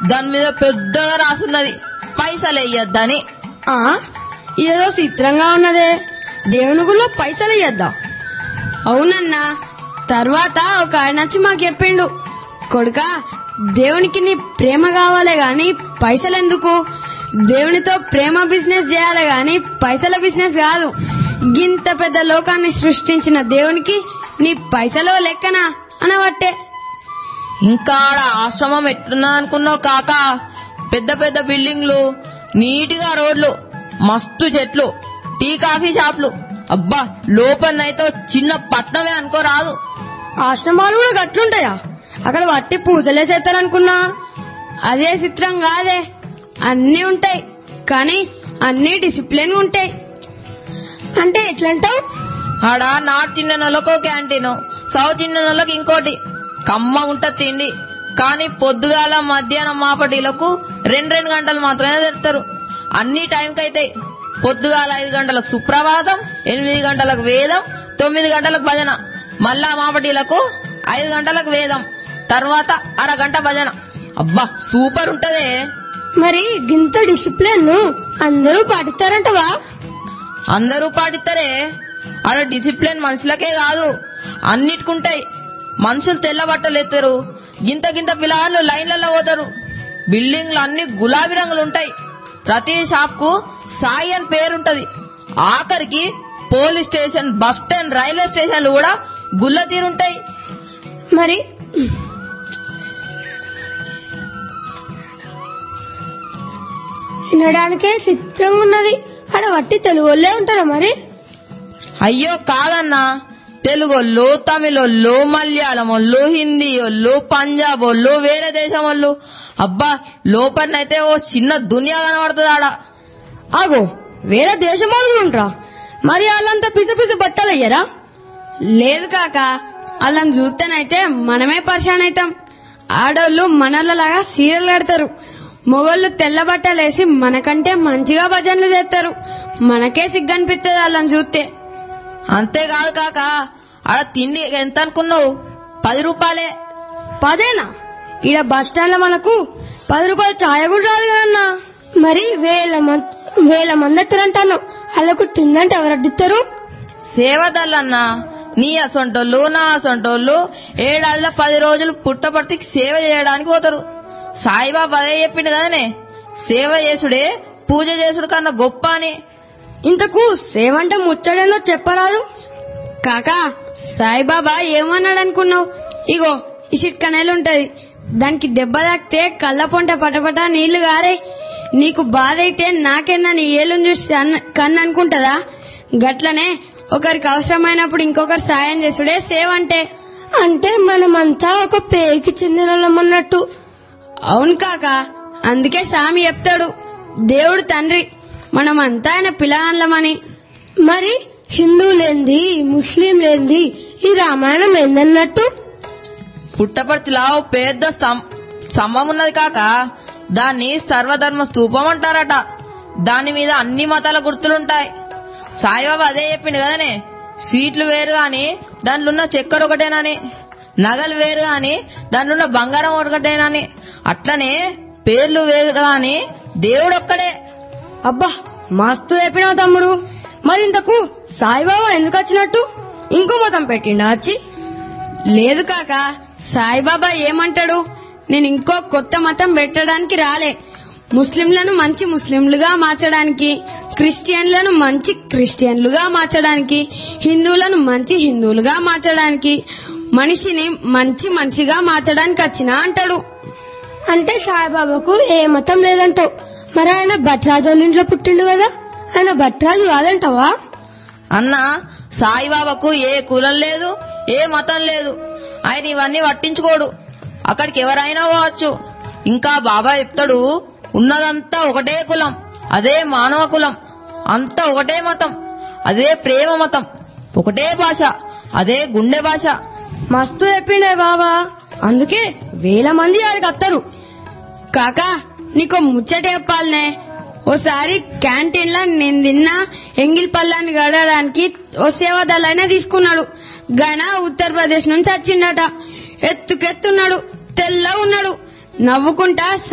దాని మీద పెద్దగా రాసున్నది పైసలు వేయొద్దని ఆ ఇదేదో చిత్రంగా ఉన్నదే దేవుని గుళ్ళో పైసలు ఇయ్యద్దా అవునన్నా తర్వాత ఒక ఆయన వచ్చి మాకు చెప్పిండు కొడుక దేవునికి నీ ప్రేమ కావాలే గాని పైసలు ఎందుకు దేవునితో ప్రేమ బిజినెస్ చేయాలి గాని పైసల బిజినెస్ కాదు గింత పెద్ద లోకాన్ని సృష్టించిన దేవునికి నీ పైసలో లెక్కనా అనవట్టే ఇంకా ఆడ ఆశ్రమం ఎట్లున్నా అనుకున్నావు కాక పెద్ద పెద్ద బిల్డింగ్లు నీటిగా రోడ్లు మస్తు చెట్లు టీ కాఫీ షాప్లు అబ్బా లోపలనైతే చిన్న పట్నమే అనుకోరాదు ఆశ్రమాలు కూడా గట్లుంటాయా అక్కడ వట్టి పూజలే చేస్తారనుకున్నా అదే చిత్రం కాదే అన్ని ఉంటాయి కానీ అన్ని డిసిప్లిన్ ఉంటాయి అంటే ఎట్లంటావు ఆడ నార్త్ ఇండియన్ వాళ్ళకు క్యాంటీన్ సౌత్ ఇండియన్ వాళ్ళకి ఇంకోటి కమ్మ ఉంటది తిండి కానీ పొద్దుగాల మధ్యాహ్నం మాపటీలకు రెండు రెండు గంటలు మాత్రమే తెస్తారు అన్ని టైంకి అయితే పొద్దుగాల ఐదు గంటలకు సుప్రభాతం ఎనిమిది గంటలకు వేదం తొమ్మిది గంటలకు భజన మళ్ళా మాపటీలకు ఐదు గంటలకు వేదం తర్వాత అరగంట భజన అబ్బా సూపర్ ఉంటదే మరి గింత డిసిప్లిన్ అందరూ పాటిస్తారంటవా అందరూ పాటిస్తారే ఆడ డిసిప్లిన్ మనుషులకే కాదు అన్నిటికుంటాయి మనుషులు తెల్ల బట్టలు ఎత్తారు గింత గింత పిల్లలు లైన్లలో పోతారు బిల్డింగ్లు అన్ని గులాబీ రంగులు ఉంటాయి ప్రతి షాప్ కు సాయి అని పేరుంటది ఆఖరికి police station bus stand railway స్టేషన్లు కూడా గుల్ల తీరుంటాయి మరి వినడానికే చిత్రంగా ఉన్నది అక్కడ వట్టి తెలుగు వాళ్ళే ఉంటారా మరి అయ్యో కాదన్నా తెలుగోళ్ళు తమిళోళ్ళు మలయాళం వాళ్ళు హిందీ వాళ్ళు పంజాబ్ వాళ్ళు వేరే దేశం వాళ్ళు అబ్బా లోపలనైతే ఓ చిన్న దునియా కనబడుతుంది ఆడ ఆగో వేరే దేశం వాళ్ళు ఉంటారా మరి వాళ్ళంతా పిసి పిసి బట్టలు అయ్యారా లేదు కాక వాళ్ళని చూస్తేనైతే మనమే పరిశాన్ అవుతాం ఆడోళ్ళు మనలాగా సీరియల్ కడతారు మొగోళ్ళు తెల్ల బట్టలు వేసి మనకంటే మంచిగా భజనలు చేస్తారు మనకే సిగ్గనిపిస్తుంది వాళ్ళని చూస్తే అంతేకాదు కాక ఆడ తిండి ఎంత అనుకున్నావు పది రూపాయలే పదేనా ఈడ బస్ స్టాండ్ లో మనకు పది రూపాయలు ఛాయ కూడా రాదు కదన్నా మరి వేల మంది వేల మంది ఎత్తారంటాను వాళ్ళకు తిందంటే ఎవరు అడ్డిస్తారు సేవదల్లన్నా నీ అసొంటోళ్ళు నా అసొంటోళ్ళు ఏడాదిలో పది రోజులు పుట్టపర్తికి సేవ చేయడానికి పోతారు సాయిబాబా అదే చెప్పిండు కదనే సేవ చేసుడే పూజ చేసుడు కన్నా గొప్ప అని ఇంతకు సేవంటే ముచ్చడేనో చెప్పరాదు కాకా సాయిబాబా ఏమన్నాడు అనుకున్నావు ఇగో ఈ చిట్కనేలు ఉంటది దానికి దెబ్బ తాకితే కళ్ళ పొంట పటపట నీళ్లు గారే నీకు బాధ అయితే నాకేందా నీ ఏలుని చూసి అన్న- కన్ను అనుకుంటదా గట్లనే ఒకరికి అవసరమైనప్పుడు ఇంకొకరు సాయం చేసుడే సేవ అంటే అంటే మనమంతా ఒక పేకి చెందిన అన్నట్టు అవును కాక అందుకే సామి చెప్తాడు దేవుడు తండ్రి మనమంతా ఆయన పిల్లగాన్లమని మరి హిందువులేంది ముస్లిం లేంది ఈ రామాయణం ఏందన్నట్టు పుట్టపర్తిలో ఓ పెద్ద స్తం- స్తంభం ఉన్నది కాక దాన్ని సర్వధర్మ స్తూపం అంటారట దాని మీద అన్ని మతాల గుర్తులుంటాయి సాయిబాబా అదే చెప్పిండు కదనే స్వీట్లు వేరు గాని దాంట్లో ఉన్న చక్కెర ఒకటేనని నగలు వేరు గాని దాంట్లో ఉన్న బంగారం ఒకటేనని అట్లనే పేర్లు వేరు గాని దేవుడు ఒక్కడే అబ్బా మస్తు చెప్పినావు తమ్ముడు మరి ఇంతకు సాయిబాబా ఎందుకు వచ్చినట్టు ఇంకో మతం పెట్టిండా వచ్చి లేదు కాక సాయిబాబా ఏమంటాడు నేను ఇంకో కొత్త మతం పెట్టడానికి రాలే ముస్లింలను మంచి ముస్లింలుగా మార్చడానికి క్రిస్టియన్లను మంచి క్రిస్టియన్లుగా మార్చడానికి హిందువులను మంచి హిందువులుగా మార్చడానికి మనిషిని మంచి మనిషిగా మార్చడానికి వచ్చిన అంటాడు అంటే సాయిబాబాకు ఏ మతం లేదంటావు మరి ఆయన భట్రాజు వాళ్ళ ఇంట్లో పుట్టిండు కదా ఆయన భట్రాజు కాదంటావా అన్న సాయిబాబాకు ఏ కులం లేదు ఏ మతం లేదు ఆయన ఇవన్నీ పట్టించుకోడు అక్కడికి ఎవరైనా పోవచ్చు ఇంకా బాబా చెప్తాడు ఉన్నదంతా ఒకటే కులం అదే మానవ కులం అంతా ఒకటే మతం అదే ప్రేమ మతం ఒకటే భాష అదే గుండె భాష మస్తు చెప్పిండే బాబా అందుకే వేల మంది ఆడికి వస్తారు కాకా నీకు ముచ్చట చెప్పాలనే ఓసారి క్యాంటీన్ లో నేను తిన్న ఎంగిల్ పళ్ళాన్ని గడడానికి ఓ సేవాదళైనా తీసుకున్నాడు గన ఉత్తరప్రదేశ్ నుంచి వచ్చిండట ఎత్తుకెత్తున్నాడు తెల్ల ఉన్నాడు నవ్వుకుంటా